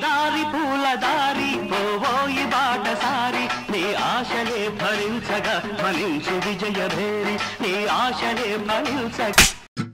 దారి పూల దారి పోవోయి బాటసారి నీ ఆశలే భరించగా ఫలించు విజయ భేరి నీ ఆశలే ఫలించగా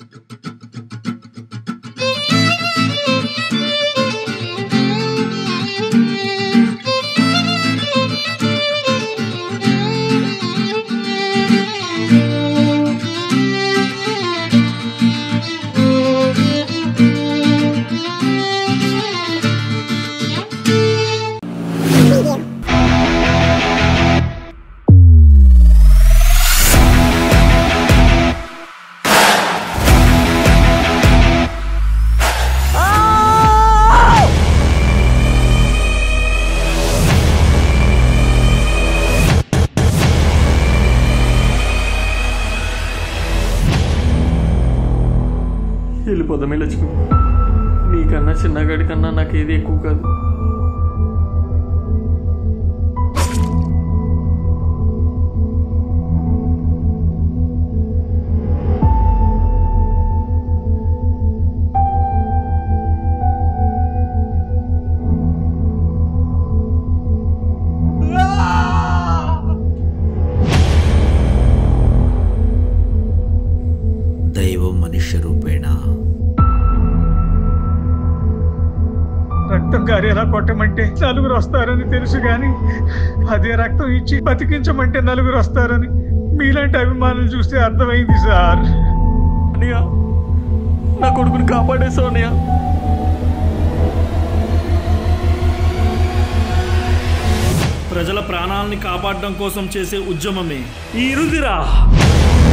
వెళ్ళిపోదామే లక్ష్మి నీకన్నా చిన్నగాడి కన్నా నాకు ఏది ఎక్కువ కాదు దైవం మనుష్య రూపేణ రక్తం గారేలా కొట్టమంటే నలుగురు వస్తారని తెలుసు గాని అదే రక్తం ఇచ్చి బతికించమంటే నలుగురు వస్తారని మీలాంటి అభిమానులు చూస్తే అర్థమైంది సార్ అన్నయ్య నా కొడుకుని కాపాడేశావు అన్నయ్య ప్రజల ప్రాణాలని కాపాడడం కోసం చేసే ఉద్యమమే ఈ రుదిరా